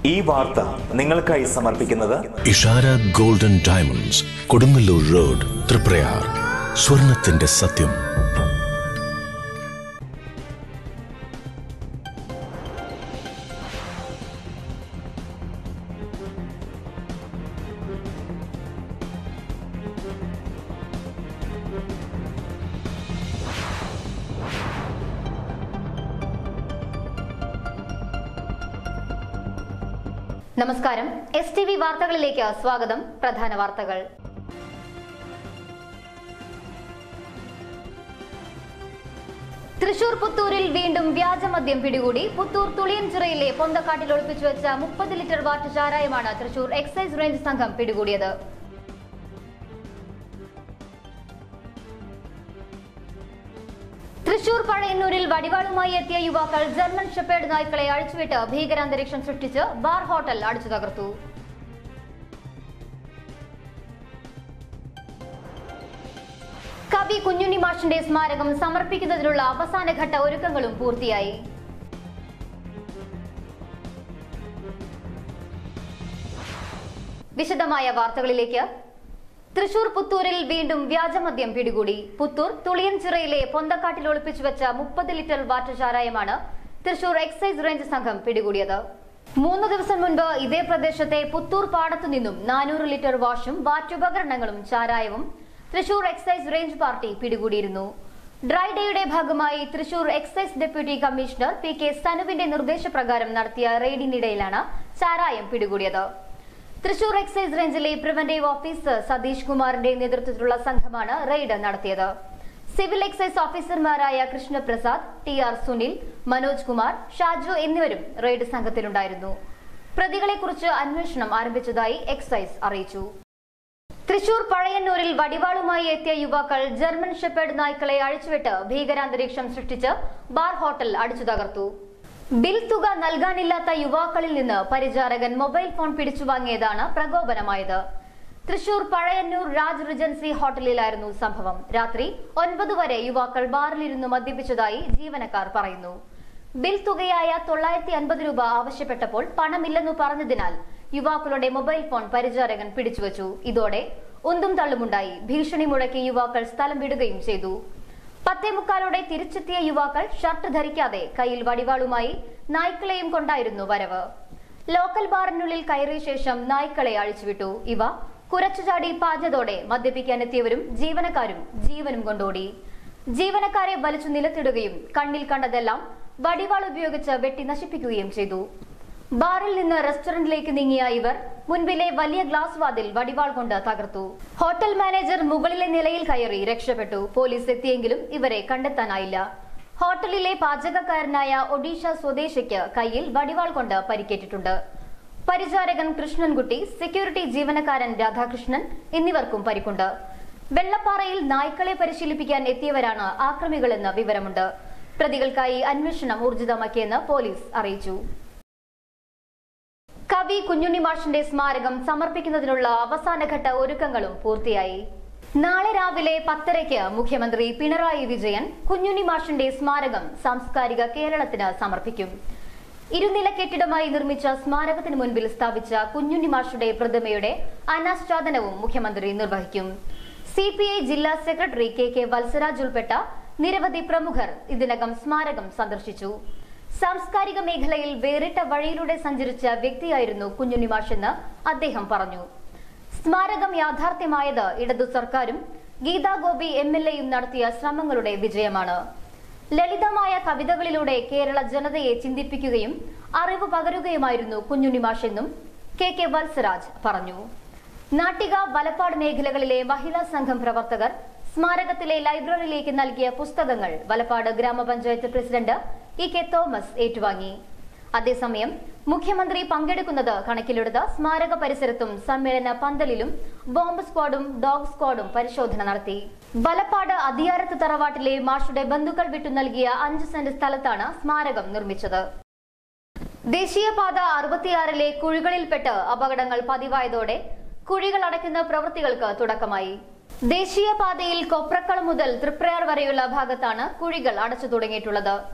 ഈ വാർത്ത നിങ്ങൾക്കായി സമർപ്പിക്കുന്നത് Ishara golden diamonds Kodungallur road Triprayar സ്വർണത്തിന്റെ സത്യം നമസ്കാരം എസ് ടി വി വാർത്തകളിലേക്ക് സ്വാഗതം പ്രധാന വാർത്തകൾ തൃശൂർ പുത്തൂരിൽ വീണ്ടും വ്യാജമദ്യം പിടികൂടി പുത്തൂർ തുളിയൻചിറയിലെ പൊന്തക്കാട്ടിൽ ഒളിപ്പിച്ചു വെച്ച മുപ്പത് ലിറ്റർ വാറ്റ് ചാരായമാണ് തൃശൂർ എക്സൈസ് റേഞ്ച് സംഘം പിടികൂടിയത് തൃശൂർ പഴയന്നൂരിൽ വടിവാളുമായി എത്തിയ യുവാക്കൾ ജർമ്മൻ ഷെപ്പേഡ് നായ്ക്കളെ അഴിച്ചുവിട്ട് ഭീകരാന്തരീക്ഷം സൃഷ്ടിച്ച് ബാർ ഹോട്ടൽ അടിച്ചു തകർത്തു കവി കുഞ്ഞുണ്ണി മാഷിന്റെ സ്മാരകം സമർപ്പിക്കുന്നതിനുള്ള അവസാനഘട്ട ഒരുക്കങ്ങളും പൂർത്തിയായി വിശദമായ വാർത്തകളിലേക്ക് തൃശൂർ പുത്തൂരിൽ വീണ്ടും വ്യാജമദ്യം പിടികൂടി പുത്തൂർ തുളിയൻചിറയിലെ പൊന്തക്കാട്ടിൽ ഒളിപ്പിച്ചു വെച്ച മുപ്പത് ലിറ്റർ വാറ്റ് ചാരായമാണ് തൃശൂർ എക്സൈസ് റേഞ്ച് സംഘം പിടികൂടിയത് മൂന്ന് ദിവസം മുൻപ് ഇതേ പ്രദേശത്തെ പുത്തൂർ പാടത്തു നിന്നും നാനൂറ് ലിറ്റർ വാഷും വാറ്റുപകരണങ്ങളും ചാരായവും തൃശൂർ എക്സൈസ് റേഞ്ച് പാർട്ടി പിടികൂടിയിരുന്നു ഡ്രൈ ഡേയുടെ ഭാഗമായി Thrissur excise deputy commissioner P K സനുവിന്റെ നിർദ്ദേശപ്രകാരം നടത്തിയ റെയ്ഡിനിടയിലാണ് ചാരായം പിടികൂടിയത് തൃശൂർ എക്സൈസ് റേഞ്ചിലെ പ്രിവന്റീവ് ഓഫീസർ സതീഷ് കുമാറിന്റെ നേതൃത്വത്തിലുള്ള സംഘമാണ് റെയ്ഡ് നടത്തിയത് സിവിൽ എക്സൈസ് ഓഫീസർമാരായ കൃഷ്ണപ്രസാദ് ടി ആർ സുനിൽ മനോജ് കുമാർ ഷാജു എന്നിവരും റെയ്ഡ് സംഘത്തിലുണ്ടായിരുന്നു പ്രതികളെക്കുറിച്ച് അന്വേഷണം ആരംഭിച്ചതായി എക്സൈസ് അറിയിച്ചു തൃശൂർ പഴയന്നൂരിൽ വടിവാളുമായി എത്തിയ യുവാക്കൾ ജർമ്മൻ ഷെപ്പേഡ് നായ്ക്കളെ അഴിച്ചുവിട്ട് ഭീകരാന്തരീക്ഷം സൃഷ്ടിച്ച് ബാർ ഹോട്ടൽ അടിച്ചു തകർത്തു ബിൽ തുക നൽകാനില്ലാത്ത യുവാക്കളിൽ നിന്ന് പരിചാരകൻ മൊബൈൽ ഫോൺ പിടിച്ചു വാങ്ങിയതാണ് പ്രകോപനമായത് തൃശൂർ പഴയന്നൂർ രാജ് റിജൻസി ഹോട്ടലിലായിരുന്നു സംഭവം രാത്രി ഒൻപത് വരെ യുവാക്കൾ ബാറിലിരുന്ന് മദ്യപിച്ചതായി ജീവനക്കാർ പറയുന്നു ബിൽ തുകയായ തൊള്ളായിരത്തി അൻപത് രൂപ ആവശ്യപ്പെട്ടപ്പോൾ പണമില്ലെന്നു പറഞ്ഞതിനാൽ യുവാക്കളുടെ മൊബൈൽ ഫോൺ പരിചാരകൻ പിടിച്ചുവച്ചു ഇതോടെ ഉന്തും തള്ളുമുണ്ടായി ഭീഷണി മുഴക്കി യുവാക്കൾ സ്ഥലം വിടുകയും ചെയ്തു പത്തേ മുക്കാലോടെ തിരിച്ചെത്തിയ യുവാക്കൾ ഷർട്ട് ധരിക്കാതെ കയ്യിൽ വടിവാളുമായി നായ്ക്കളെയും കൊണ്ടായിരുന്നു വരവ് ലോക്കൽ ബാറിനുള്ളിൽ കയറിയ ശേഷം നായ്ക്കളെ അഴിച്ചുവിട്ടു ഇവ കുരച്ചുചാടി പാഞ്ഞതോടെ മദ്യപിക്കാനെത്തിയവരും ജീവനക്കാരും ജീവനും കൊണ്ടോടി ജീവനക്കാരെ വലിച്ചു നിലത്തിടുകയും കണ്ണിൽ കണ്ടതെല്ലാം വടിവാൾ ഉപയോഗിച്ച് വെട്ടി നശിപ്പിക്കുകയും ചെയ്തു ബാറിൽ നിന്ന് റെസ്റ്റോറന്റിലേക്ക് നീങ്ങിയ ഇവർ മുൻപിലെ വലിയ ഗ്ലാസ് വാതിൽ വടിവാൾ കൊണ്ട് തകർത്തു ഹോട്ടൽ മാനേജർ മുകളിലെ നിലയിൽ കയറി രക്ഷപ്പെട്ടു പോലീസ് എത്തിയെങ്കിലും ഇവരെ കണ്ടെത്താനായില്ല ഹോട്ടലിലെ പാചകക്കാരനായ ഒഡീഷ സ്വദേശിക്ക് കയ്യിൽ വടിവാൾ കൊണ്ട് പരിക്കേറ്റിട്ടുണ്ട് പരിചാരകൻ കൃഷ്ണൻകുട്ടി സെക്യൂരിറ്റി ജീവനക്കാരൻ രാധാകൃഷ്ണൻ എന്നിവർക്കും പരിക്കുണ്ട് വെള്ളപ്പാറയിൽ നായ്ക്കളെ പരിശീലിപ്പിക്കാൻ എത്തിയവരാണ് ആക്രമികളെന്ന് വിവരമുണ്ട് പ്രതികൾക്കായി അന്വേഷണം ഊർജിതമാക്കിയെന്ന് പോലീസ് അറിയിച്ചു കവി കുഞ്ഞുണ്ണി മാഷിന്റെ സ്മാരകം സമർപ്പിക്കുന്നതിനുള്ള അവസാനഘട്ട ഒരുക്കങ്ങളും പൂർത്തിയായി നാളെ രാവിലെ പത്തരയ്ക്ക് മുഖ്യമന്ത്രി പിണറായി വിജയൻ കുഞ്ഞുണ്ണി മാഷിന്റെ സ്മാരകം സാംസ്കാരിക കേരളത്തിന് സമർപ്പിക്കും ഇരുനില കെട്ടിടമായി നിർമ്മിച്ച സ്മാരകത്തിന് മുൻപിൽ സ്ഥാപിച്ച കുഞ്ഞുണ്ണി മാഷുടെ പ്രതിമയുടെ അനാച്ഛാദനവും മുഖ്യമന്ത്രി നിർവഹിക്കും സി പി ഐ ജില്ലാ സെക്രട്ടറി കെ കെ വത്സരാജ് ഉൾപ്പെട്ട നിരവധി പ്രമുഖർ ഇതിനകം സ്മാരകം സന്ദർശിച്ചു സാംസ്കാരിക മേഖലയിൽ വേറിട്ട വഴിയിലൂടെ സഞ്ചരിച്ച വ്യക്തിയായിരുന്നു കുഞ്ഞുണ്ണി മാഷെന്ന് അദ്ദേഹം പറഞ്ഞു സ്മാരകം യാഥാർത്ഥ്യമായത് ഇടതു സർക്കാരും ഗീതാ ഗോപി എം എൽ എയും നടത്തിയ ശ്രമങ്ങളുടെ വിജയമാണ് ലളിതമായ കവിതകളിലൂടെ കേരള ജനതയെ ചിന്തിപ്പിക്കുകയും അറിവ് പകരുകയുമായിരുന്നു കുഞ്ഞുണ്ണി മാഷെന്നും കെ കെ വത്സരാജ് പറഞ്ഞു നാട്ടിക വലപ്പാട് മേഖലകളിലെ മഹിളാ സംഘം പ്രവർത്തകർ സ്മാരകത്തിലെ ലൈബ്രറിയിലേക്ക് നൽകിയ പുസ്തകങ്ങൾ വലപ്പാട് ഗ്രാമപഞ്ചായത്ത് പ്രസിഡന്റ് ഇ കെ തോമസ് ഏറ്റുവാങ്ങി അതേസമയം മുഖ്യമന്ത്രി പങ്കെടുക്കുന്നത് കണക്കിലെടുത്ത് സ്മാരക പരിസരത്തും സമ്മേളന പന്തലിലും ബോംബ് സ്ക്വാഡും ഡോഗ് സ്ക്വാഡും പരിശോധന നടത്തി വലപ്പാട് അതിയാരത്ത് തറവാട്ടിലെ മാഷുടെ ബന്ധുക്കൾ വിട്ടു നൽകിയ അഞ്ച് സെന്റ് സ്ഥലത്താണ് സ്മാരകം നിർമ്മിച്ചത് ദേശീയപാത അറുപത്തിയാറിലെ കുഴികളിൽപ്പെട്ട് അപകടങ്ങൾ പതിവായതോടെ കുഴികൾ അടയ്ക്കുന്ന പ്രവൃത്തികൾക്ക് തുടക്കമായി ദേശീയപാതയിൽ കൊപ്രക്കളം മുതൽ തൃപ്രയാർ വരെയുള്ള ഭാഗത്താണ് കുഴികൾ അടച്ചു തുടങ്ങിയിട്ടുള്ളത്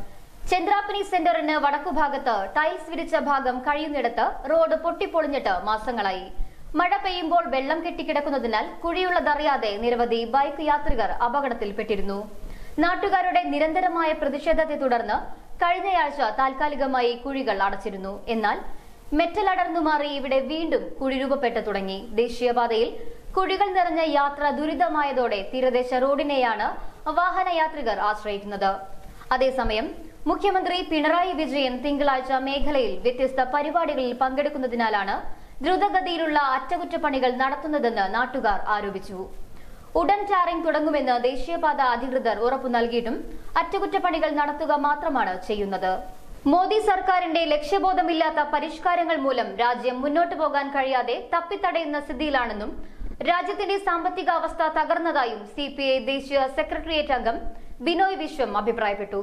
ചന്ദ്രാപ്പനി സെന്ററിന് വടക്കുഭാഗത്ത് ടൈൽസ് വിരിച്ച ഭാഗം കഴിയുന്നിടത്ത് റോഡ് പൊട്ടിപ്പൊളിഞ്ഞിട്ട് മാസങ്ങളായി മഴ പെയ്യുമ്പോൾ വെള്ളം കെട്ടിക്കിടക്കുന്നതിനാൽ കുഴിയുള്ളതറിയാതെ നിരവധി ബൈക്ക് യാത്രികർ അപകടത്തിൽപ്പെട്ടിരുന്നു നാട്ടുകാരുടെ നിരന്തരമായ പ്രതിഷേധത്തെ തുടർന്ന് കഴിഞ്ഞയാഴ്ച താൽക്കാലികമായി കുഴികൾ അടച്ചിരുന്നു എന്നാൽ മെറ്റൽ അടർന്നു മാറി ഇവിടെ വീണ്ടും കുഴി രൂപപ്പെട്ടു തുടങ്ങി ദേശീയപാതയിൽ കുഴികൾ നിറഞ്ഞ യാത്ര ദുരിതമായതോടെ തീരദേശ റോഡിനെയാണ് വാഹനയാത്രികർ ആശ്രയിക്കുന്നത് അതേസമയം മുഖ്യമന്ത്രി പിണറായി വിജയൻ തിങ്കളാഴ്ച മേഖലയിൽ വ്യത്യസ്ത പരിപാടികളിൽ പങ്കെടുക്കുന്നതിനാലാണ് ദ്രുതഗതിയിലുള്ള അറ്റകുറ്റപ്പണികൾ നടത്തുന്നതെന്ന് നാട്ടുകാർ ആരോപിച്ചു ഉടൻ ടാറിംഗ് തുടങ്ങുമെന്ന് ദേശീയപാത അധികൃതർ ഉറപ്പു നൽകിയിട്ടും അറ്റകുറ്റപ്പണികൾ നടത്തുക മാത്രമാണ് ചെയ്യുന്നത് മോദി സർക്കാരിന്റെ ലക്ഷ്യബോധമില്ലാത്ത പരിഷ്കാരങ്ങൾ മൂലം രാജ്യം മുന്നോട്ടു പോകാൻ കഴിയാതെ തപ്പിത്തടയുന്ന സ്ഥിതിയിലാണെന്നും രാജ്യത്തിന്റെ സാമ്പത്തിക അവസ്ഥ തകർന്നതായും സി ദേശീയ സെക്രട്ടേറിയറ്റ് അംഗം ബിനോയ് വിശ്വം അഭിപ്രായപ്പെട്ടു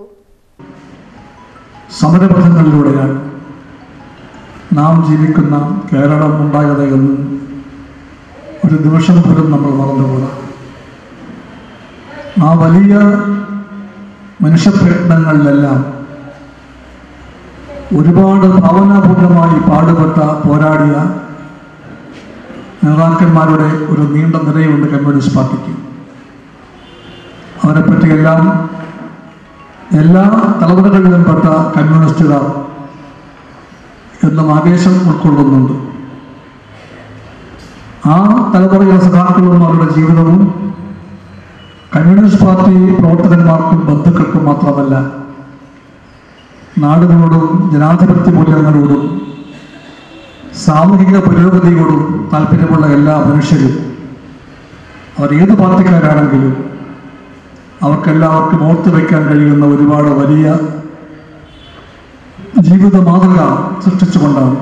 സമരപഥങ്ങളിലൂടെയാണ് നാം ജീവിക്കുന്ന കേരളം ഉണ്ടായത് എന്ന് ഒരു നിമിഷം പോലും നമ്മൾ മറന്നുകൂടാ ആ വലിയ മനുഷ്യപ്രയത്നങ്ങളിലെല്ലാം ഒരുപാട് ഭാവനാപൂർണമായി പാടുപെട്ട പോരാടിയ നേതാക്കന്മാരുടെ ഒരു നീണ്ട നിരയുണ്ട് കമ്മ്യൂണിസ്റ്റ് പാർട്ടിക്ക് അവരെപ്പറ്റിയെല്ലാം എല്ലാ തലമുറകളിലും പെട്ട കമ്മ്യൂണിസ്റ്റുകാർ എന്നും ആവേശം ഉൾക്കൊള്ളുന്നുണ്ട് ആ തലമുറയിലെ സഖാക്കളും അവരുടെ ജീവിതവും കമ്മ്യൂണിസ്റ്റ് പാർട്ടി പ്രവർത്തകന്മാർക്കും ബന്ധുക്കൾക്കും മാത്രമല്ല നാടിനോടും ജനാധിപത്യ മൂല്യങ്ങളോടും സാമൂഹിക പുരോഗതിയോടും താല്പര്യമുള്ള എല്ലാ മനുഷ്യരും അവർ ഏത് പാർട്ടിക്കാരാണെങ്കിലും അവർക്കെല്ലാവർക്കും ഓർത്തു വയ്ക്കാൻ കഴിയുന്ന ഒരുപാട് വലിയ ജീവിത മാതൃക സൃഷ്ടിച്ചുകൊണ്ടാണ്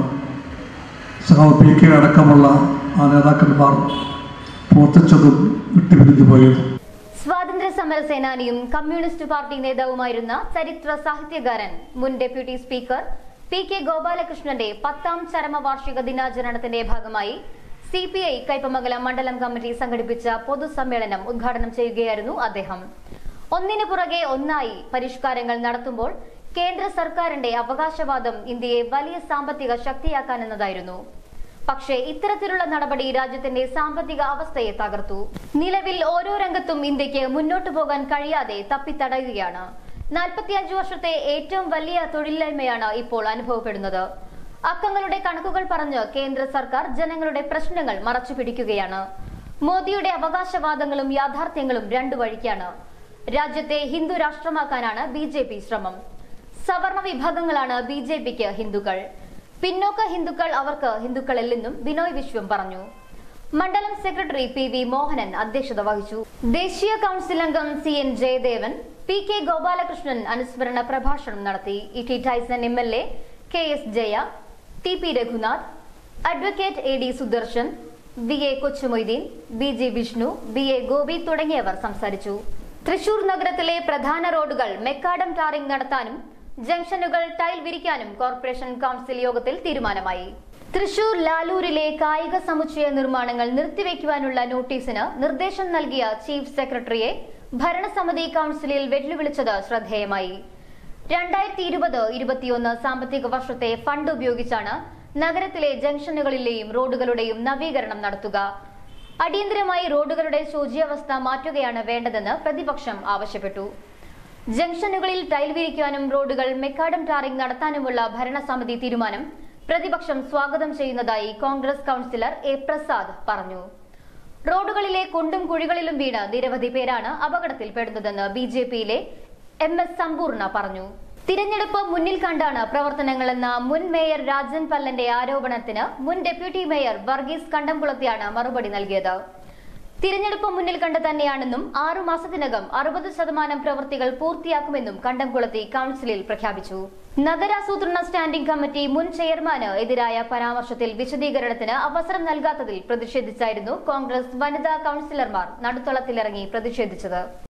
സഹാവ് പി കെ അടക്കമുള്ള ആ നേതാക്കന്മാർ പ്രവർത്തിച്ചതും വിട്ടുപിരിഞ്ഞു പോയതും സ്വാതന്ത്ര്യ സമര സേനാനിയും കമ്മ്യൂണിസ്റ്റ് പാർട്ടി നേതാവുമായിരുന്ന ചരിത്ര സാഹിത്യകാരൻ മുൻ ഡെപ്യൂട്ടി സ്പീക്കർ പി കെ ഗോപാലകൃഷ്ണന്റെ പത്താം ചരമവാർഷിക ദിനാചരണത്തിന്റെ ഭാഗമായി സി പി ഐ കൈപ്പമംഗലം മണ്ഡലം കമ്മിറ്റി സംഘടിപ്പിച്ച പൊതുസമ്മേളനം ഉദ്ഘാടനം ചെയ്യുകയായിരുന്നു അദ്ദേഹം ഒന്നിനു പുറകെ ഒന്നായി പരിഷ്കാരങ്ങൾ നടത്തുമ്പോൾ കേന്ദ്ര സർക്കാരിന്റെ അവകാശവാദം ഇന്ത്യയെ വലിയ സാമ്പത്തിക ശക്തിയാക്കാനെന്നതായിരുന്നു പക്ഷേ ഇത്തരത്തിലുള്ള നടപടി രാജ്യത്തിന്റെ സാമ്പത്തിക അവസ്ഥയെ തകർത്തു നിലവിൽ ഓരോ രംഗത്തും ഇന്ത്യക്ക് മുന്നോട്ടു പോകാൻ കഴിയാതെ തപ്പിത്തടയുകയാണ് നാൽപ്പത്തിയഞ്ചു വർഷത്തെ ഏറ്റവും വലിയ തൊഴിലില്ലായ്മയാണ് ഇപ്പോൾ അനുഭവപ്പെടുന്നത് അക്കങ്ങളുടെ കണക്കുകൾ പറഞ്ഞ് കേന്ദ്ര സർക്കാർ ജനങ്ങളുടെ പ്രശ്നങ്ങൾ മറച്ചു പിടിക്കുകയാണ് മോദിയുടെ അവകാശവാദങ്ങളും യാഥാർത്ഥ്യങ്ങളും രണ്ടു വഴിക്കാണ് രാജ്യത്തെ ഹിന്ദു രാഷ്ട്രമാക്കാനാണ് ബി ജെ പി ശ്രമം സവർണ വിഭാഗങ്ങളാണ് ബി ജെ പിക്ക് ഹിന്ദുക്കൾ പിന്നോക്ക ഹിന്ദുക്കൾ അവർക്ക് ഹിന്ദുക്കളല്ലെന്നും ബിനോയ് വിശ്വം പറഞ്ഞു മണ്ഡലം സെക്രട്ടറി പി വി മോഹനൻ അധ്യക്ഷത വഹിച്ചു ദേശീയ കൗൺസിൽ അംഗം C N Jayadevan P K Gopalakrishnan അനുസ്മരണ പ്രഭാഷണം നടത്തി E T Taison M L A K S Jaya T P Raghunath advocate A D Sudarshan V A Kochumoitheen B G Vishnu B A Gopi തുടങ്ങിയവർ സംസാരിച്ചു തൃശൂർ നഗരത്തിലെ പ്രധാന റോഡുകൾ മെക്കാഡം ടാറിംഗ് നടത്താനും ജംഗ്ഷനുകൾ ടൈൽ വിരിക്കാനും കോർപ്പറേഷൻ കൗൺസിൽ യോഗത്തിൽ തീരുമാനമായി തൃശൂർ ലാലൂരിലെ കായിക സമുച്ചയ നിർമ്മാണങ്ങൾ നിർത്തിവെക്കുവാനുള്ള നോട്ടീസിന് നിർദ്ദേശം നൽകിയ ചീഫ് സെക്രട്ടറിയെ ഭരണസമിതി കൗൺസിലിൽ വെല്ലുവിളിച്ചത് ശ്രദ്ധേയമായി രണ്ടായിരത്തി ഇരുപത് ഇരുപത്തിയൊന്ന് സാമ്പത്തിക വർഷത്തെ ഫണ്ട് ഉപയോഗിച്ചാണ് നഗരത്തിലെ ജംഗ്ഷനുകളിലെയും റോഡുകളുടെയും നവീകരണം നടത്തുക അടിയന്തരമായി റോഡുകളുടെ ശോച്യാവസ്ഥ മാറ്റുകയാണ് വേണ്ടതെന്ന് പ്രതിപക്ഷം ആവശ്യപ്പെട്ടു ജംഗ്ഷനുകളിൽ ടൈൽ വിരിക്കാനും റോഡുകൾ മെക്കാഡം ടാറിംഗ് നടത്താനുമുള്ള ഭരണസമിതി തീരുമാനം പ്രതിപക്ഷം സ്വാഗതം ചെയ്യുന്നതായി കോൺഗ്രസ് കൗൺസിലർ എ പ്രസാദ് പറഞ്ഞു റോഡുകളിലെ കുണ്ടും കുഴികളിലും വീണ് നിരവധി പേരാണ് അപകടത്തിൽപ്പെടുന്നതെന്ന് ബി ജെ പിയിലെ എം എസ് സമ്പൂർണ്ണ പറഞ്ഞു തിരഞ്ഞെടുപ്പ് മുന്നിൽ കണ്ടാണ് പ്രവർത്തനങ്ങളെന്ന മുൻ മേയർ രാജൻ പല്ലന്റെ ആരോപണത്തിന് മുൻ ഡെപ്യൂട്ടി മേയർ വർഗീസ് കണ്ടംകുളത്തെയാണ് മറുപടി നൽകിയത് തിരഞ്ഞെടുപ്പ് മുന്നിൽ കണ്ട് തന്നെയാണെന്നും ആറു മാസത്തിനകം അറുപത് ശതമാനം പ്രവൃത്തികൾ പൂർത്തിയാക്കുമെന്നും കണ്ടംകുളത്തി കൗൺസിലിൽ പ്രഖ്യാപിച്ചു നഗരാസൂത്രണ സ്റ്റാൻഡിംഗ് കമ്മിറ്റി മുൻ ചെയർമാന് എതിരായ പരാമർശത്തിൽ വിശദീകരണത്തിന് അവസരം നൽകാത്തതിൽ പ്രതിഷേധിച്ചായിരുന്നു കോൺഗ്രസ് വനിതാ കൗൺസിലർമാർ നടുത്തളത്തിലിറങ്ങി പ്രതിഷേധിച്ചത്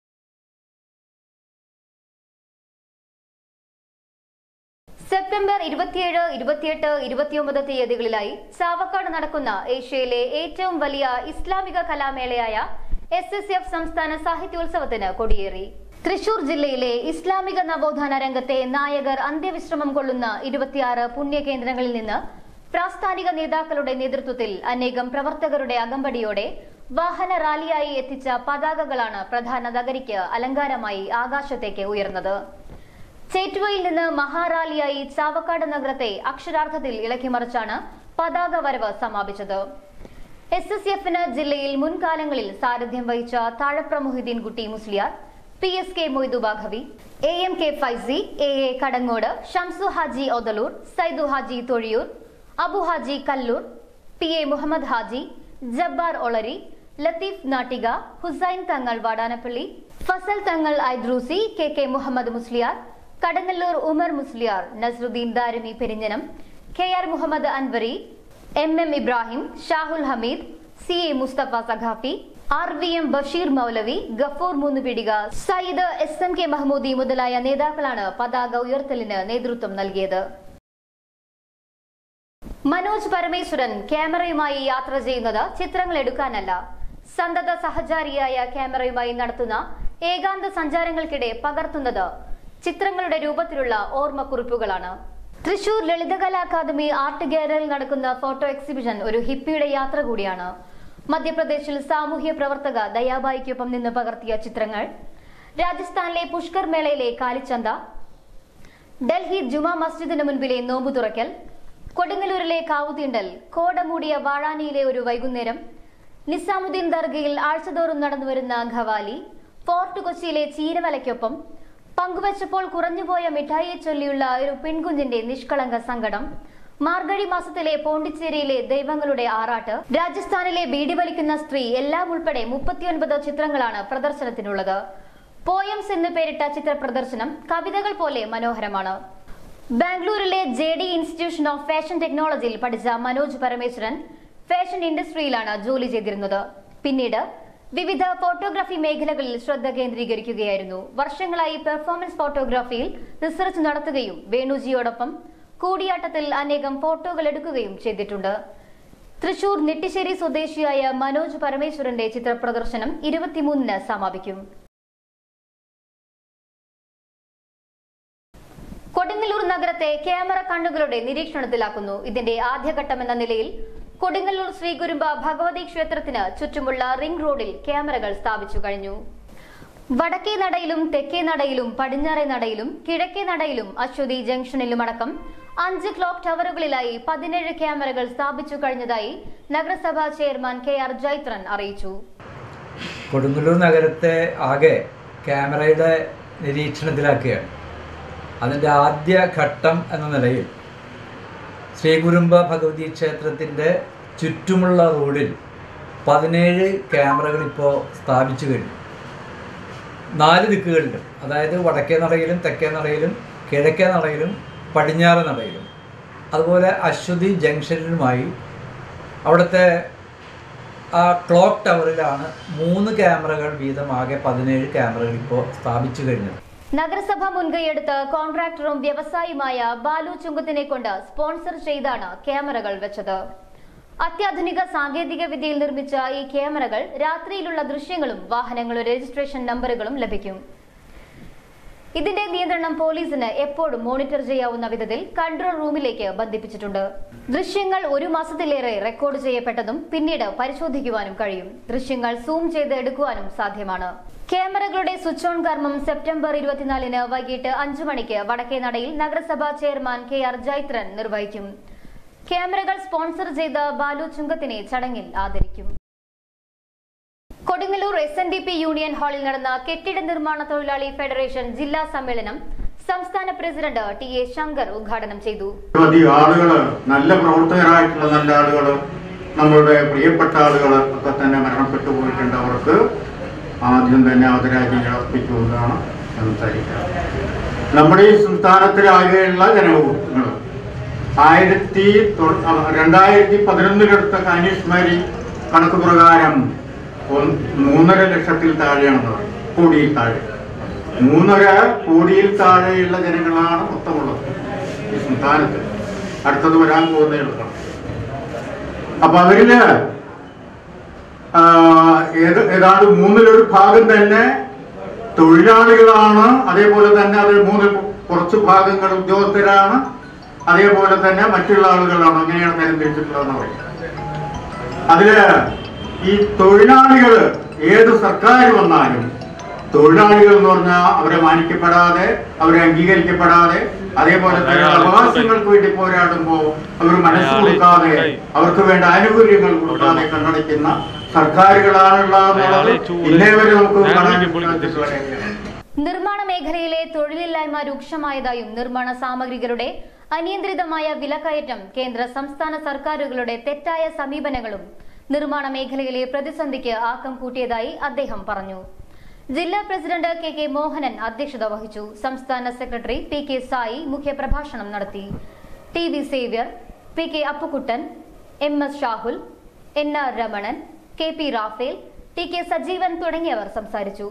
സെപ്റ്റംബർ ഇരുപത്തിയേഴ് ഇരുപത്തിയെട്ട് ഇരുപത്തിയൊമ്പത് തീയതികളിലായി ചാവക്കാട് നടക്കുന്ന ഏഷ്യയിലെ ഏറ്റവും വലിയ ഇസ്ലാമിക കലാമേളയായ എസ് എസ് എഫ് സംസ്ഥാന സാഹിത്യോത്സവത്തിന് കൊടിയേറി തൃശൂർ ജില്ലയിലെ ഇസ്ലാമിക നവോത്ഥാന രംഗത്തെ നായകർ അന്ത്യവിശ്രമം കൊള്ളുന്ന ഇരുപത്തിയാറ് പുണ്യകേന്ദ്രങ്ങളിൽ നിന്ന് പ്രാസ്ഥാനിക നേതാക്കളുടെ നേതൃത്വത്തിൽ അനേകം പ്രവർത്തകരുടെ അകമ്പടിയോടെ വാഹന റാലിയായി എത്തിച്ച പതാകകളാണ് പ്രധാന നഗരിക്ക് അലങ്കാരമായി ആകാശത്തേക്ക് ഉയർന്നത് ചേറ്റുവയിൽ നിന്ന് മഹാറാലിയായി ചാവക്കാട് നഗരത്തെ അക്ഷരാർത്ഥത്തിൽ ഇളക്കിമറിച്ചാണ് പതാക വരവ് സമാപിച്ചത് എസ് എസ് എഫിന് ജില്ലയിൽ മുൻകാലങ്ങളിൽ സാരഥ്യം വഹിച്ച Thazhapra Mohiddeen Kutty Musliyar P S K Moidu Baqavi A M K Faizy A A Kadangode Shamsu Haji Othaloor Saidu Haji Thozhiyur Abu Haji Kalloor P A Muhammad Haji Jabbar Olari Latheef Nattika Hussain Thangal Vadanappally Fazal Thangal Aidroosi K K Muhammad Musliyar Kadangallur Umar Musliyar Nasruddeen Darimi Perinjanam K R Muhammad Anvari M M Ibrahim Shahul Hameed C A Musthafa Saqafi R V M Basheer Moulavi Gafoor മൂന്നുപിടിക Sayyid S M K Mahmoodi മുതലായ നേതാക്കളാണ് പതാക ഉയർത്തലിന് നേതൃത്വം നൽകിയത് മനോജ് പരമേശ്വരൻ ക്യാമറയുമായി യാത്ര ചെയ്യുന്നത് ചിത്രങ്ങൾ എടുക്കാനല്ല സന്തത സഹചാരിയായ ക്യാമറയുമായി നടത്തുന്ന ഏകാന്ത സഞ്ചാരങ്ങൾക്കിടെ പകർത്തുന്നത് ചിത്രങ്ങളുടെ രൂപത്തിലുള്ള ഓർമ്മക്കുറിപ്പുകളാണ് തൃശൂർ ലളിതകലാ അക്കാദമി ആർട്ട് ഗാലറിയിൽ നടക്കുന്ന ഫോട്ടോ എക്സിബിഷൻ ഒരു ഹിപ്പിയുടെ യാത്ര കൂടിയാണ് മധ്യപ്രദേശിൽ സാമൂഹ്യ പ്രവർത്തക ദയാബായിക്കൊപ്പം നിന്ന് പകർത്തിയ ചിത്രങ്ങൾ രാജസ്ഥാനിലെ പുഷ്കർ മേളയിലെ കാലിച്ചന്ത ഡൽഹി ജുമാ മസ്ജിദിന് മുൻപിലെ നോമ്പു തുറക്കൽ കൊടുങ്ങല്ലൂരിലെ കാവുതീണ്ടൽ കോടമൂടിയ വാഴാനിയിലെ ഒരു വൈകുന്നേരം നിസാമുദ്ദീൻ ദർഗയിൽ ആഴ്ചതോറും നടന്നുവരുന്ന ഖവാലി ഫോർട്ട് കൊച്ചിയിലെ ചീരവലയ്ക്കൊപ്പം പങ്കുവച്ചപ്പോൾ കുറഞ്ഞുപോയ മിഠായിയെ ചൊല്ലിയുള്ള ഒരു പെൺകുഞ്ഞിന്റെ നിഷ്കളങ്ക സങ്കടം മാർഗഴി മാസത്തിലെ പോണ്ടിച്ചേരിയിലെ ദൈവങ്ങളുടെ ആറാട്ട് രാജസ്ഥാനിലെ ബീഡി വലിക്കുന്ന സ്ത്രീ എല്ലാം ഉൾപ്പെടെ മുപ്പത്തിയൊൻപത് ചിത്രങ്ങളാണ് പ്രദർശനത്തിനുള്ളത് പോയംസ് എന്ന് പേരിട്ട ചിത്ര പ്രദർശനം കവിതകൾ പോലെ മനോഹരമാണ് ബാംഗ്ലൂരിലെ J D institution of fashion ടെക്നോളജിയിൽ പഠിച്ച മനോജ് പരമേശ്വരൻ ഫാഷൻ ഇൻഡസ്ട്രിയിലാണ് ജോലി ചെയ്തിരുന്നത് പിന്നീട് വിവിധ ഫോട്ടോഗ്രാഫി മേഖലകളിൽ ശ്രദ്ധ കേന്ദ്രീകരിക്കുകയായിരുന്നു വർഷങ്ങളായി പെർഫോമൻസ് ഫോട്ടോഗ്രാഫിയിൽ റിസർച്ച് നടത്തുകയും വേണുജിയോടൊപ്പം കൂടിയാട്ടത്തിൽ അനേകം ഫോട്ടോകൾ എടുക്കുകയും ചെയ്തിട്ടുണ്ട് തൃശൂർ നെട്ടിശ്ശേരി സ്വദേശിയായ മനോജ് പരമേശ്വരന്റെ ചിത്ര പ്രദർശനം ഇരുപത്തിമൂന്നിന് സമാപിക്കും കൊടുങ്ങല്ലൂർ നഗരത്തെ ക്യാമറ കണ്ണുകളുടെ നിരീക്ഷണത്തിലാക്കുന്നു ഇതിന്റെ ആദ്യഘട്ടം എന്ന നിലയിൽ കൊടുങ്ങല്ലൂർ ശ്രീകുരുമ്പ ഭഗവതി ക്ഷേത്രത്തിന് ചുറ്റുമുള്ള റിംഗ് റോഡിൽ ക്യാമറകൾ സ്ഥാപിച്ചു കഴിഞ്ഞു വടക്കേ നടയിലും തെക്കേ നടയിലും പടിഞ്ഞാറേ നടയിലും കിഴക്കേ നടയിലും അശ്വതി ജംഗ്ഷനിലുമടക്കം അഞ്ച് ക്ലോക്ക് ടവറുകളിലായി പതിനേഴ് ക്യാമറകൾ സ്ഥാപിച്ചു കഴിഞ്ഞതായി നഗരസഭാ ചെയർമാൻ കെ ആർ ജൈത്രൻ അറിയിച്ചു കൊടുങ്ങല്ലൂർ നഗരത്തെ ആകെ ക്യാമറയുടെ നിരീക്ഷണത്തിലാക്കുകയാണ് അതിൻ്റെ ആദ്യ ഘട്ടം എന്ന നിലയിൽ ശ്രീകുരുമ്പ ഭഗവതി ക്ഷേത്രത്തിൻ്റെ ചുറ്റുമുള്ള റോഡിൽ പതിനേഴ് ക്യാമറകൾ ഇപ്പോൾ സ്ഥാപിച്ചു കഴിഞ്ഞു നാല് ദിക്കുകളിലും അതായത് വടക്കേ നടയിലും തെക്കേ നടയിലും കിഴക്കേ നടയിലും പടിഞ്ഞാറ് നടയിലും അതുപോലെ അശ്വതി ജംഗ്ഷനിലുമായി അവിടുത്തെ ആ ക്ലോക്ക് ടവറിലാണ് മൂന്ന് ക്യാമറകൾ വീതം ആകെ പതിനേഴ് ക്യാമറകൾ ഇപ്പോൾ സ്ഥാപിച്ചു കഴിഞ്ഞത് നഗരസഭ മുൻകൈയെടുത്ത് കോൺട്രാക്ടറും വ്യവസായിയുമായ ബാലു ചുങ്കത്തിനെ കൊണ്ട് സ്പോൺസർ ചെയ്താണ് ക്യാമറകൾ വെച്ചത് അത്യാധുനിക സാങ്കേതിക വിദ്യയിൽ നിർമ്മിച്ച ഈ ക്യാമറകൾ രാത്രിയിലുള്ള ദൃശ്യങ്ങളും വാഹനങ്ങളുടെ രജിസ്ട്രേഷൻ നമ്പറുകളും ലഭിക്കും ഇതിന്റെ നിയന്ത്രണം പോലീസിന് എപ്പോഴും മോണിറ്റർ ചെയ്യാവുന്ന വിധത്തിൽ കൺട്രോൾ റൂമിലേക്ക് ബന്ധിപ്പിച്ചിട്ടുണ്ട് ദൃശ്യങ്ങൾ ഒരു മാസത്തിലേറെ റെക്കോർഡ് ചെയ്യപ്പെട്ടതും പിന്നീട് പരിശോധിക്കുവാനും കഴിയും ദൃശ്യങ്ങൾ സൂം ചെയ്ത് എടുക്കുവാനും സാധ്യമാണ് ക്യാമറകളുടെ സ്വിച്ച് ഓൺ കർമ്മം സെപ്റ്റംബർ ഇരുപത്തിനാലിന് വൈകിട്ട് അഞ്ചു മണിക്ക് വടക്കേ നടയിൽ നഗരസഭാ ചെയർമാൻ കെ ആർ ജൈത്രൻ നിർവഹിക്കും ക്യാമറകൾ സ്പോൺസർ ചെയ്ത ബാലു ചുങ്കത്തിനെ ചടങ്ങിൽ ആദരിക്കും Kodungallur S N D P union ഹാളിൽ നടന്ന കെട്ടിട നിർമ്മാണ തൊഴിലാളി ഫെഡറേഷൻ ജില്ലാ സമ്മേളനം സംസ്ഥാന പ്രസിഡന്റ് ടി എ ശങ്കർ ഉദ്ഘാടനം ചെയ്തു നിരവധി ആളുകൾ നല്ല പ്രവർത്തകരായിട്ടുള്ള നല്ല ആളുകൾ നമ്മളുടെ പ്രിയപ്പെട്ട ആളുകൾ ഒക്കെ തന്നെ മരണപ്പെട്ടു പോയിട്ടുണ്ട് അവർക്ക് ആദ്യം തന്നെ ആദരാഞ്ജലി അർപ്പിച്ചുകൊണ്ടാണ് സംസാരിക്കുക നമ്മുടെ ഈ സംസ്ഥാനത്തിലാകെയുള്ള ജനങ്ങൾ ആയിരത്തി തൊ- ആ, രണ്ടായിരത്തി പതിനൊന്നിലെടുത്ത കാനീഷ്മാരി കണക്ക് പ്രകാരം ഒന്ന് മൂന്നര ലക്ഷത്തിൽ താഴെയാണെന്ന് പറയും കോടിയിൽ താഴെ മൂന്നര കോടിയിൽ താഴെയുള്ള ജനങ്ങളാണ് മൊത്തമുള്ളത് ഈ സംസ്ഥാനത്ത് അടുത്തത് വരാൻ പോകുന്നേ ഉള്ളൂ അപ്പൊ അവരില് ആ, ഏത് ഏതാണ്ട് മൂന്നിലൊരു ഭാഗം തന്നെ തൊഴിലാളികളാണ് അതേപോലെ തന്നെ അതിൽ മൂന്ന് കുറച്ച് ഭാഗങ്ങൾ ഉദ്യോഗസ്ഥരാണ് അതേപോലെ തന്നെ മറ്റുള്ള ആളുകളാണ് അങ്ങനെയാണ് തരംതിരിച്ചിട്ടുള്ളതെന്ന് പറയും അതില് ഈ തൊഴിലാളികൾ ഏത് സർക്കാർ വന്നാലും തൊഴിലാളികൾ എന്ന് പറഞ്ഞാൽ അവരെ മാനിക്കപ്പെടാതെ അവരെ അംഗീകരിക്കപ്പെടാതെ അതേപോലെ തന്നെ അവകാശങ്ങൾക്ക് വേണ്ടി പോരാടുമ്പോൾ അവർ മനസ്സ് കൊടുക്കാതെ അവർക്ക് വേണ്ട ആനുകൂല്യങ്ങൾ കൊടുക്കാതെ കണ്ണടയ്ക്കുന്ന സർക്കാരുകളാണുള്ളതെന്നുള്ളത് ഇന്നേ വരെ നമുക്ക് കാണാൻ സാധിച്ചിട്ടുള്ള നിർമ്മാണ മേഖലയിലെ തൊഴിലില്ലായ്മ രൂക്ഷമായതായും നിർമ്മാണ സാമഗ്രികളുടെ അനിയന്ത്രിതമായ വിലക്കയറ്റം കേന്ദ്ര സംസ്ഥാന സർക്കാരുകളുടെ തെറ്റായ സമീപനങ്ങളും നിർമ്മാണ മേഖലയിലെ പ്രതിസന്ധിക്ക് ആക്കം കൂട്ടിയതായി അദ്ദേഹം പറഞ്ഞു ജില്ലാ പ്രസിഡന്റ് കെ കെ മോഹനൻ അധ്യക്ഷത വഹിച്ചു സംസ്ഥാന സെക്രട്ടറി പി കെ സായി മുഖ്യപ്രഭാഷണം നടത്തി T V Xavier P K Appukuttan M S Shahul N R Ramanan K P Raphael T K Sajeevan തുടങ്ങിയവർ സംസാരിച്ചു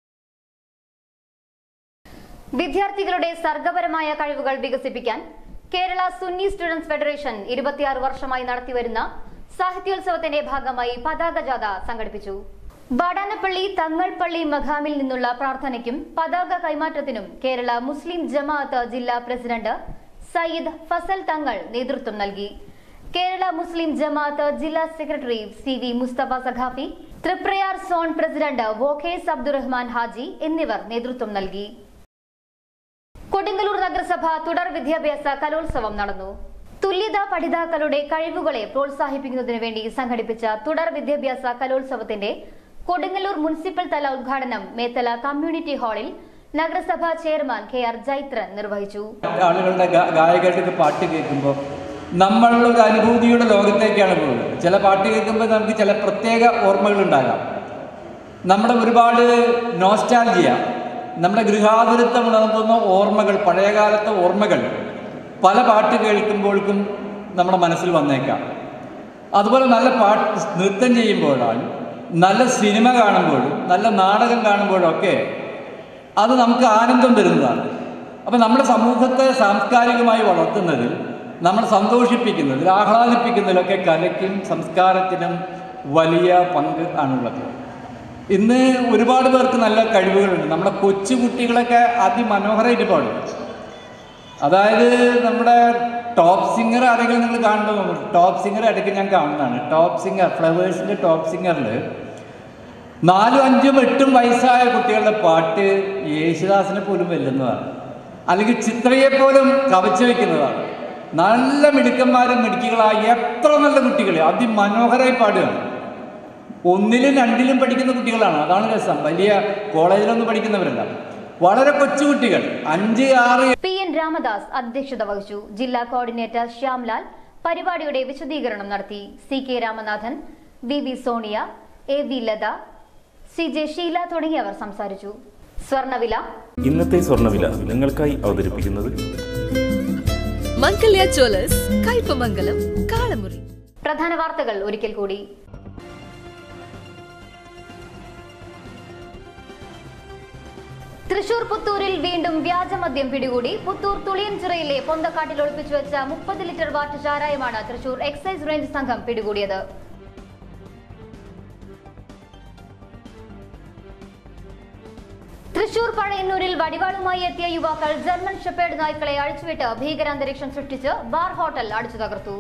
വിദ്യാർത്ഥികളുടെ സർഗപരമായ കഴിവുകൾ വികസിപ്പിക്കാൻ കേരള സുന്നി സ്റ്റുഡൻസ് ഫെഡറേഷൻ ഇരുപത്തിയാറ് വർഷമായി നടത്തിവരുന്ന സാഹിത്യോത്സവത്തിന്റെ ഭാഗമായി പതാക ജാഥ സംഘടിപ്പിച്ചു വാടാനപ്പള്ളി തങ്ങൾപ്പള്ളി മഖാമിൽ നിന്നുള്ള പ്രാർത്ഥനയ്ക്കും പതാക കൈമാറ്റത്തിനും കേരള മുസ്ലിം ജമാഅത്ത് ജില്ലാ പ്രസിഡന്റ് സയ്യിദ് ഫസൽ തങ്ങൾ നേതൃത്വം നൽകി കേരള മുസ്ലിം ജമാഅത്ത് ജില്ലാ secretary C V Musthafa Saqafi Thriprayar zone president വോഖേസ് അബ്ദുറഹ്മാൻ ഹാജി എന്നിവർ നേതൃത്വം നൽകി കൊടുങ്ങല്ലൂർ നഗരസഭ തുടർ വിദ്യാഭ്യാസ കലോത്സവം നടന്നു തുല്യതാ പഠിതാക്കളുടെ കഴിവുകളെ പ്രോത്സാഹിപ്പിക്കുന്നതിനു വേണ്ടി സംഘടിപ്പിച്ച തുടർ വിദ്യാഭ്യാസ കലോത്സവത്തിന്റെ കൊടുങ്ങല്ലൂർ മുനിസിപ്പൽ തല ഉദ്ഘാടനം മേത്തല കമ്മ്യൂണിറ്റി ഹാളിൽ നഗരസഭാ ചെയർമാൻ കെ ആർ ജൈത്രൻ നിർവഹിച്ചു ആളുകളുടെ ഗാ- ഗായകരുടെ പാട്ട് കേൾക്കുമ്പോൾ നമ്മളൊരു അനുഭൂതിയുടെ ലോകത്തേക്കാണ് പോകുന്നത് ചില പാട്ട് കേൾക്കുമ്പോൾ നമുക്ക് ചില പ്രത്യേക ഓർമ്മകൾ ഉണ്ടാകാം നമ്മുടെ ഒരുപാട് നോസ്റ്റാൾജിയ നമ്മുടെ ഗൃഹാതുരത്വം ഉണർത്തുന്ന ഓർമ്മകൾ പഴയകാലത്തെ ഓർമ്മകൾ പല പാട്ട് കേൾക്കുമ്പോഴേക്കും നമ്മുടെ മനസ്സിൽ വന്നേക്കാം അതുപോലെ നല്ല പാട്ട് നൃത്തം ചെയ്യുമ്പോഴാണ് നല്ല സിനിമ കാണുമ്പോഴും നല്ല നാടകം കാണുമ്പോഴൊക്കെ അത് നമുക്ക് ആനന്ദം തരുന്നതാണ് അപ്പം നമ്മുടെ സമൂഹത്തെ സാംസ്കാരികമായി വളർത്തുന്നതിൽ നമ്മൾ സന്തോഷിപ്പിക്കുന്നതിൽ ആഹ്ലാദിപ്പിക്കുന്നതിലൊക്കെ കലയ്ക്കും സംസ്കാരത്തിനും വലിയ പങ്ക് ആണുള്ളത് ഇന്ന് ഒരുപാട് പേർക്ക് നല്ല കഴിവുകളുണ്ട് നമ്മുടെ കൊച്ചു കുട്ടികളൊക്കെ അതിമനോഹരമായിട്ട് പാടും അതായത് നമ്മുടെ ടോപ്പ് സിംഗർ ആരെങ്കിലും നിങ്ങൾ കാണുമ്പോൾ ടോപ്പ് സിംഗർ ഇടയ്ക്ക് ഞാൻ കാണുന്നതാണ് ടോപ്പ് സിംഗർ ഫ്ലവേഴ്സിൻ്റെ ടോപ്പ് സിംഗറിൽ നാലും അഞ്ചും എട്ടും വയസ്സായ കുട്ടികളുടെ പാട്ട് യേശുദാസിനെ പോലും വെല്ലുന്നതാണ് അല്ലെങ്കിൽ ചിത്രയെ പോലും കവച്ചു വെക്കുന്നതാണ് നല്ല മിടുക്കന്മാരും മിടുക്കികളായ എത്ര നല്ല കുട്ടികൾ അതിമനോഹരമായി പാടുകയാണ് ഒന്നിലും രണ്ടിലും പഠിക്കുന്ന കുട്ടികളാണ് അതാണ് രസം വലിയ കോളേജിലൊന്നും പഠിക്കുന്നവരല്ല വളരെ കൊച്ചു കുട്ടികൾ അഞ്ച് ആറ് പി എൻ രാമദാസ് അധ്യക്ഷത വഹിച്ചു ജില്ലാ കോർഡിനേറ്റർ ശ്യാംലാൽ പരിപാടിയുടെ വിശദീകരണം നടത്തി C K Ramanathan V V Sonia A V Latha C J Sheela തുടങ്ങിയവർ സംസാരിച്ചു സ്വർണവില ഇന്നത്തെ സ്വർണ്ണവില നിങ്ങൾക്കായി അവതരിപ്പിക്കുന്നത് മംഗല്യ ജ്വല്ലേഴ്സ് കയ്പമംഗലം കാളമുറി പ്രധാന വാർത്തകൾ ഒരിക്കൽ കൂടി തൃശൂർ പുത്തൂരിൽ വീണ്ടും വ്യാജമദ്യം പിടികൂടി പുത്തൂർ തുളിയൻചിറയിലെ പൊന്തക്കാട്ടിൽ ഒളിപ്പിച്ചു വെച്ച മുപ്പത് ലിറ്റർ വാറ്റ് ചാരായമാണ് തൃശൂർ എക്സൈസ് റേഞ്ച് സംഘം പിടികൂടിയത് തൃശൂർ പഴയന്നൂരിൽ വടിവാളുമായി എത്തിയ യുവാക്കൾ ജർമ്മൻ ഷെപ്പേർഡ് നായ്ക്കളെ അഴിച്ചുവിട്ട് ഭീകരാന്തരീക്ഷം സൃഷ്ടിച്ച് ബാർ ഹോട്ടൽ അടിച്ചു തകർത്തു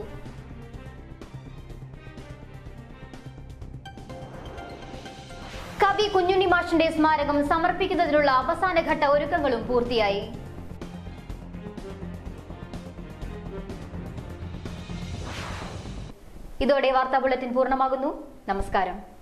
കവി കുഞ്ഞുണ്ണി മാഷിന്റെ സ്മാരകം സമർപ്പിക്കുന്നതിനുള്ള അവസാനഘട്ട ഒരുക്കങ്ങളും പൂർത്തിയായി ഇതോടെ വാർത്താ ബുള്ളറ്റിൻ പൂർണ്ണമാകുന്നു നമസ്കാരം